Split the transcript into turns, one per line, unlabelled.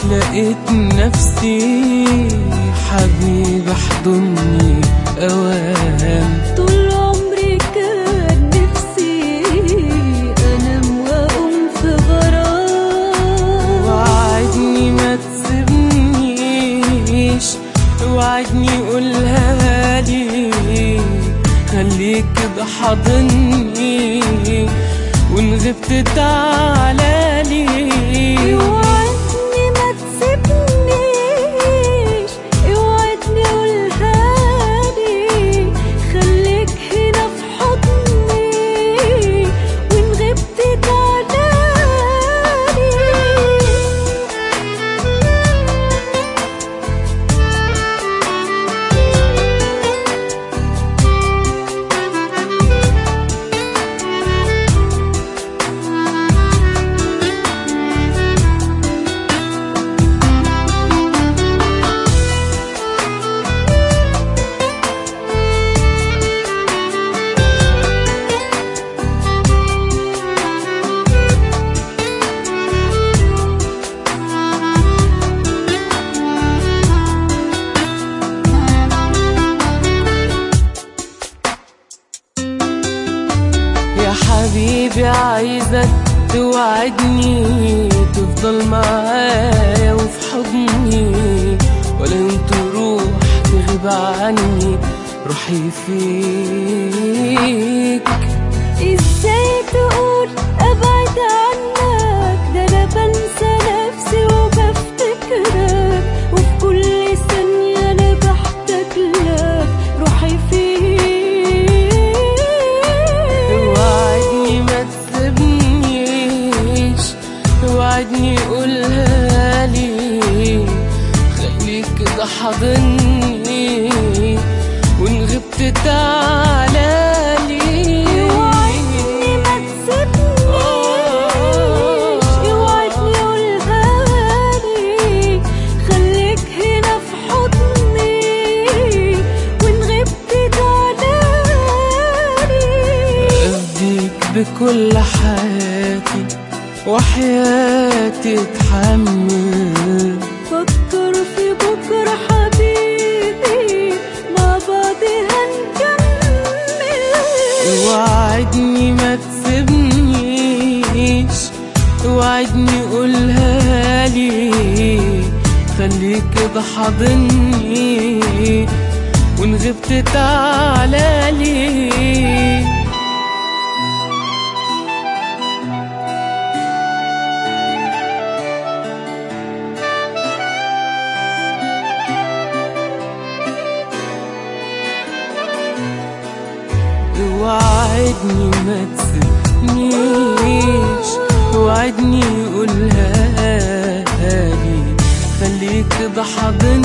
لقيت نفسي حبيب احضني اوام
طول عمري كان نفسي انام واقوم في غرام
وعدني ما تسيبنيش وعدني قولها لي خليك كده حاضني وان غبت تعالى لي
اوعدني ما تسيبنيش اوعدني قولها لي خليك هنا في حضني وان غبت تعالى
يا حبيبي عايزك توعدني تفضل معايا وفي حضني ولا يوم تروح تغيب عني روحي فيك
ازاي تقول ابعد عنك ده انا بنسى نفسي وبفتكرك وفي كل ثانية انا بحتاج لك روحي فيك
وعدني ما تسيبنيش وعدني قولها لي خليك كده حاضني وان غبت تعالى لي
اوعدني ما تسيبنيش اوعدني قولها لي خليك هنا في حضني وان غبت تعالى
أفديك بكل حياتي وحياتي اتحمل
فكر في بكرة حبيبي مع بعض هنكمل
وعدني ما تسيبنيش وعدني قولها لي خليك كده حاضني وان غبت تعالى لي وعدني ما تسيبنيش وعدني قولها لي خليك كده حاضني